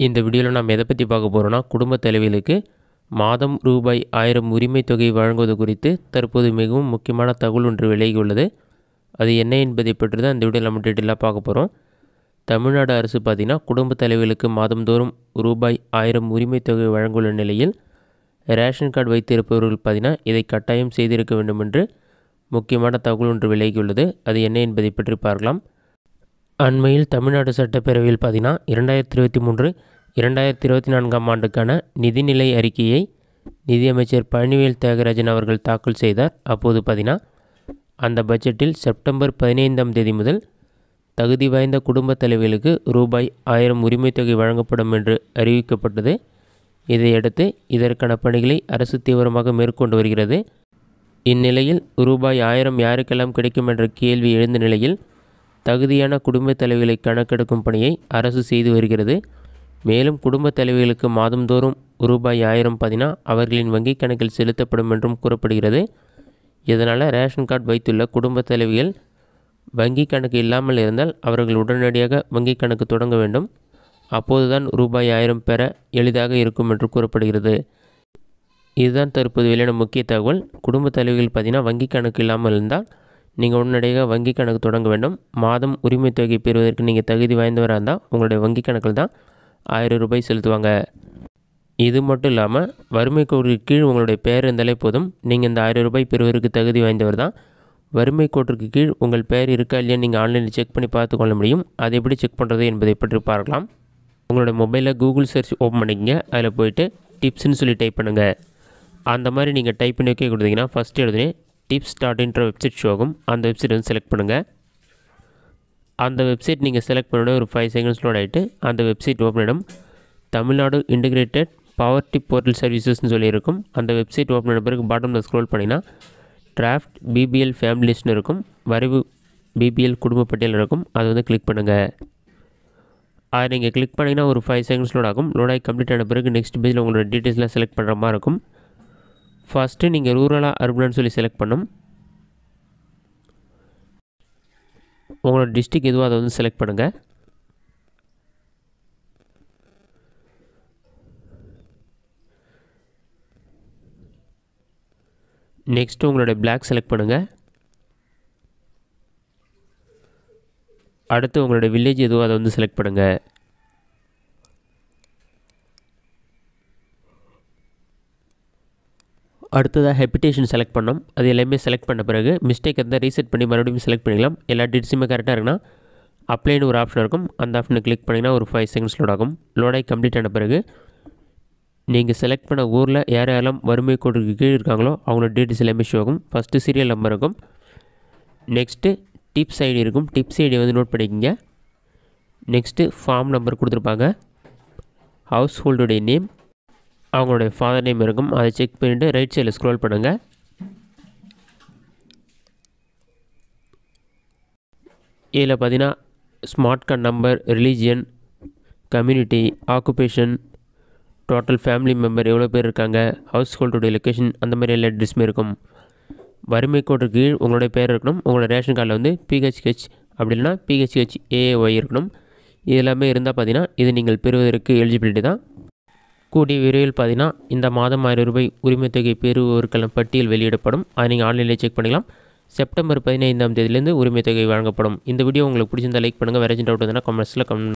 இந்த வீடியோவில் நாம் எதை பற்றி பார்க்க போகிறோன்னா குடும்பத் தலைவிகளுக்கு மாதம் ரூபாய் ஆயிரம் உரிமைத் தொகை வழங்குவது குறித்து தற்போது மிகவும் முக்கியமான தகவல் ஒன்று விலகியுள்ளது அது என்ன என்பதை பற்றி தான் இந்த வீடியோவில் நம்ம டீட்டெயிலாக பார்க்க போகிறோம் தமிழ்நாடு அரசு பார்த்திங்கன்னா குடும்பத் தலைவிகளுக்கு மாதந்தோறும் ரூபாய் ஆயிரம் உரிமைத் தொகை வழங்குள்ள நிலையில் ரேஷன் கார்டு வைத்திருப்பவர்கள் பார்த்திங்கன்னா இதை கட்டாயம் செய்திருக்க வேண்டும் என்று முக்கியமான தகவல் ஒன்று விலகியுள்ளது அது என்ன என்பதை பற்றி பார்க்கலாம் அண்மையில் தமிழ்நாடு சட்டப்பேரவையில் பார்த்தீங்கன்னா இரண்டாயிரத்தி இருபத்தி மூன்று இரண்டாயிரத்தி இருபத்தி நான்காம் ஆண்டுக்கான நிதிநிலை அறிக்கையை நிதியமைச்சர் பழனிவேல் தியாகராஜன் அவர்கள் தாக்கல் செய்தார் அப்போது பார்த்தீங்கன்னா அந்த பட்ஜெட்டில் செப்டம்பர் பதினைந்தாம் தேதி முதல் தகுதி வாய்ந்த குடும்பத் தலைவிகளுக்கு ரூபாய் ஆயிரம் உரிமைத் தொகை வழங்கப்படும் என்று அறிவிக்கப்பட்டது இதையடுத்து இதற்கான பணிகளை அரசு தீவிரமாக மேற்கொண்டு வருகிறது இந்நிலையில் ரூபாய் ஆயிரம் யாருக்கெல்லாம் கிடைக்கும் என்ற கேள்வி எழுந்த நிலையில் தகுதியான குடும்பத் தலைவிகளை கணக்கெடுக்கும் பணியை அரசு செய்து வருகிறது மேலும் குடும்பத் தலைவிகளுக்கு மாதந்தோறும் ரூபாய் ஆயிரம் பதினா அவர்களின் வங்கிக் கணக்கில் செலுத்தப்படும் என்றும் கூறப்படுகிறது இதனால் ரேஷன் கார்டு வைத்துள்ள குடும்பத் தலைவிகள் வங்கிக் கணக்கு இல்லாமல் இருந்தால் அவர்கள் உடனடியாக வங்கிக் கணக்கு தொடங்க வேண்டும் அப்போதுதான் ரூபாய் ஆயிரம் பெற எளிதாக இருக்கும் என்று கூறப்படுகிறது இதுதான் தற்போது வெளியான முக்கிய தகவல் குடும்பத் தலைவிகள் பார்த்தீங்கன்னா வங்கிக் கணக்கு இல்லாமல் இருந்தால் நீங்கள் உடனடியாக வங்கிக் கணக்கு தொடங்க வேண்டும் மாதம் உரிமைத் தொகை பெறுவதற்கு நீங்கள் தகுதி வாய்ந்தவராக இருந்தால் உங்களுடைய வங்கிக் கணக்கில் தான் ஆயிரம் ரூபாய் செலுத்துவாங்க இது மட்டும் இல்லாமல் வறுமை கோட்டிற்கு கீழ் உங்களுடைய பெயர் இருந்தாலே போதும் நீங்கள் இந்த ஆயிரம் ரூபாய் பெறுவதற்கு தகுதி வாய்ந்தவர் தான் வறுமை கோட்டிற்கு கீழ் உங்கள் பெயர் இருக்கா இல்லையா நீங்கள் ஆன்லைனில் செக் பண்ணி பார்த்து கொள்ள முடியும் அதை எப்படி செக் பண்ணுறது என்பதை பற்றி பார்க்கலாம் உங்களோட மொபைலில் கூகுள் சர்ச் ஓப்பன் பண்ணிக்கங்க அதில் போயிட்டு டிப்ஸ்னு சொல்லி டைப் பண்ணுங்கள் அந்த மாதிரி நீங்கள் டைப் பண்ணி வைக்க கொடுத்தீங்கன்னா ஃபஸ்ட்டு எழுதுனே டிப்ஸ் டாட் இன்ற வெப்சைட் ஷோ ஆகும் அந்த வெப்சைட் வந்து செலக்ட் பண்ணுங்கள் அந்த வெப்சைட் நீங்கள் செலக்ட் பண்ண ஒரு ஃபைவ் செகண்ட்ஸ் லோட் ஆகிட்டு அந்த வெப்சைட் ஓப்பன் ஆகிடும் Tamil Nadu integrated power dip portal சர்வீசஸ்னு சொல்லியிருக்கும் அந்த வெப்சைட் ஓப்பன் ஆன பிறகு பாட்டமில் ஸ்க்ரோல் பண்ணிங்கன்னா டிராஃப்ட் பிபிஎல் ஃபேமிலி லிஸ்ட்னு இருக்கும் வரைவு பிபிஎல் குடும்ப பட்டியல் இருக்கும் அதை வந்து கிளிக் பண்ணுங்கள் அதை நீங்கள் கிளிக் பண்ணிங்கன்னா ஒரு ஃபைவ் செகண்ட்ஸ் லோட் ஆகும் லோட் ஆகி கம்ப்ளீட் ஆன பிறகு நெக்ஸ்ட் பேஜில் உங்களோட டீட்டெயில்ஸ்லாம் செலக்ட் பண்ணுற மாதிரி இருக்கும் ஃபஸ்ட்டு நீங்கள் ரூரலாக அர்பனான்னு சொல்லி செலக்ட் பண்ணும் உங்களோட டிஸ்ட்ரிக் எதுவோ அதை வந்து செலக்ட் பண்ணுங்கள் நெக்ஸ்ட்டு உங்களோட பிளாக் செலக்ட் பண்ணுங்கள் அடுத்து உங்களோட வில்லேஜ் எதுவோ அதை வந்து செலக்ட் பண்ணுங்கள் அடுத்ததாக ஹெபிடேஷன் செலக்ட் பண்ணோம் அது எல்லாமே செலக்ட் பண்ண பிறகு மிஸ்டேக் இருந்தால் ரீசெட் பண்ணி மறுபடியும் செலக்ட் பண்ணிக்கலாம் எல்லா டீட்ஸுமே கரெக்டாக இருக்குன்னா அப்ளைன்னு ஒரு ஆப்ஷன் இருக்கும் அந்த ஆப்ஷனை கிளிக் பண்ணிங்கன்னா ஒரு ஃபைவ் செகண்ட்ஸ் லோட் ஆகும் லோட் ஆகி கம்ப்ளீட் ஆன பிறகு நீங்கள் செலக்ட் பண்ண ஊரில் யார் யாரெல்லாம் வறுமை கோட்டுக்கு கீழே இருக்காங்களோ அவங்களோட டீட்டெயில்ஸ் எல்லாமே ஷோ ஆகும் ஃபஸ்ட்டு சீரியல் நம்பர் இருக்கும் நெக்ஸ்ட்டு டிப்ஸ் ஐடி இருக்கும் டிப்ஸ் ஐடி வந்து நோட் பண்ணிக்கோங்க நெக்ஸ்ட்டு ஃபார்ம் நம்பர் கொடுத்துருப்பாங்க ஹவுஸ் ஹோல்டுடைய நேம் அவங்களுடைய ஃபாதர் நேம் இருக்கும் அதை செக் பண்ணிவிட்டு ரைட் சைடில் ஸ்க்ரோல் பண்ணுங்கள் இதில் பார்த்தீங்கன்னா smart card number religion community occupation total family member எவ்வளோ பேர் இருக்காங்க ஹவுஸ் ஹோல்டுடைய லொக்கேஷன் அந்த மாதிரி எல்லா அட்ரஸுமே இருக்கும் வறுமை கோட்டுக்கு கீழ் உங்களுடைய பேர் இருக்கணும் உங்களோட ரேஷன் கார்டில் வந்து பிஹெச்ஹெச் அப்படி இல்லைனா பிஹெச்ஹெச் ஏஏஒய் இருக்கணும் இது எல்லாமே இருந்தால் பார்த்தீங்கன்னா இது நீங்கள் பெறுவதற்கு எலிஜிபிலிட்டி தான் கூடிய விரைவில் பார்த்தீங்கன்னா இந்த மாதம் ஆயிரம் ரூபாய் உரிமைத் தொகை பெறுவோருக்கான பட்டியல் வெளியிடப்படும் அதை நீங்கள் ஆன்லைனில் செக் பண்ணிக்கலாம் செப்டம்பர் பதினைந்தாம் தேதியிலேருந்து உரிமைத் தொகை வழங்கப்படும் இந்த வீடியோ உங்களுக்கு பிடிச்சிருந்தா லைக் பண்ணுங்கள் வேறு டவுட் வந்ததுன்னா கமெண்ட்ஸில் கமெண்ட்